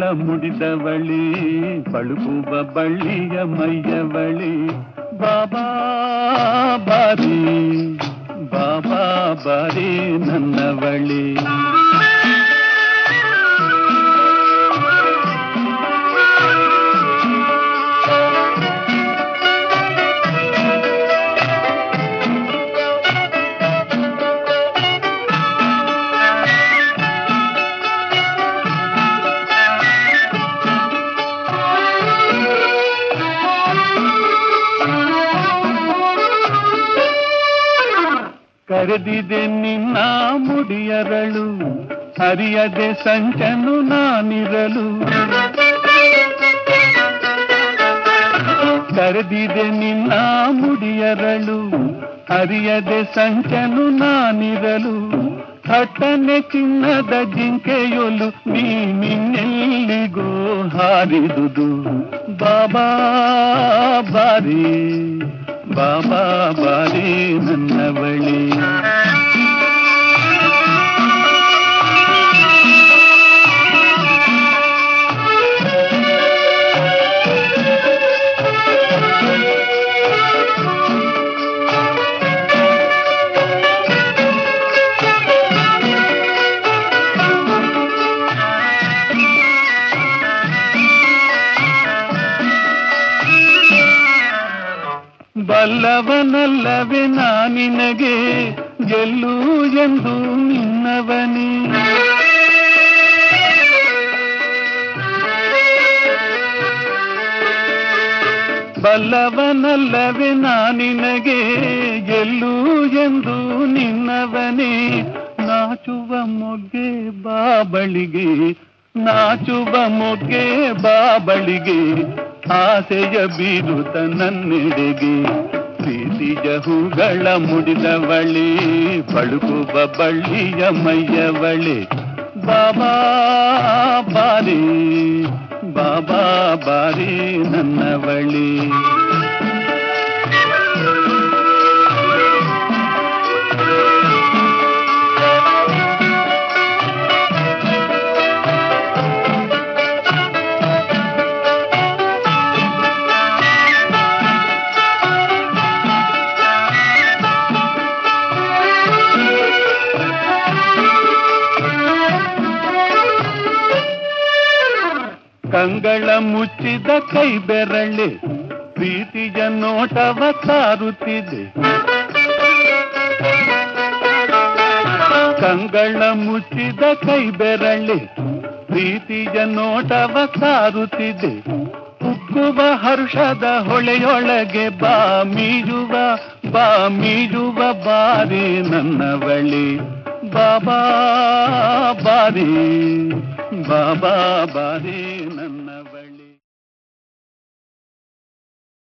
ಮುಡಿದವಳಿ ಬಳುಕುವ ಬಳ್ಳಿಯ ಮೈಯವಳಿ ಬಾಬಾ ಬಾರಿ ಬಾಬಾ ಬಾರಿ ನನ್ನವಳಿ ಕರೆದಿದೆ ನಿನ್ನ ಮುಡಿಯರಳು ಹರಿಯದೆ ಸಂಚನು ನಾನಿರಲು ಕರೆದಿದೆ ನಿನ್ನ ಮುಡಿಯರಳು ಹರಿಯದೆ ಸಂಚನು ನಾನಿರಲು ಥಟ್ಟನೆ ಚಿನ್ನದ ಜಿಂಕೆಯೊಲು ನೀ ನಿನ್ನೆಲ್ಲಿಗೋ ಹಾರಿದುದು ಬಾಬಾ ಬಾರಿ ಬಾಬಾ ಬಾರಿ ನನ್ನ ಬಳಿ ಬಲ್ಲವನಲ್ಲವೇ ನಾನಿನಗೆ ಗೆಲ್ಲು ಎಂದು ನಿನ್ನವನೇ ಬಲ್ಲವನಲ್ಲವೇ ನಾನಿನಗೆ ಗೆಲ್ಲು ಎಂದು ನಿನ್ನವನೇ ನಾಚುವ ಮೊಗ್ಗೆ ಬಾಬಳಿಗೆ ನಾಚುವ ಮೊಗ್ಗೆ ಬಾಬಳಿಗೆ ಆಸೆಯ ಬೀರುತ್ತ ನನ್ನೆಡೆಗೆ ಪ್ರೀತಿಯ ಹೂಗಳ ಮುಡಿದವಳಿ ಬಳುಕುವ ಬಳ್ಳಿಯ ಮೈಯವಳೆ ಬಾಬಾ ಬಾರಿ ಬಾಬಾ ಬಾರಿ ನನ್ನವಳಿ ಕಂಗಳ ಮುಚ್ಚಿದ ಕೈ ಬೆರಳೆ ಪ್ರೀತಿಯ ನೋಟವ ಸಾರುತ್ತಿದೆ ಕಂಗಳ ಮುಚ್ಚಿದ ಕೈ ಬೆರಳೆ ಪ್ರೀತಿಯ ನೋಟವ ಸಾರುತ್ತಿದೆ ಉಕ್ಕುವ ಹರ್ಷದ ಹೊಳೆಯೊಳಗೆ ಬಾ ಮೀಜುವ ಬಾ ಮೀಜುವ ಬಾರಿ ನನ್ನ ಬಳಿ ಬಾಬಾ ಬಾರಿ ಬಾಬಾ ಬಾರಿ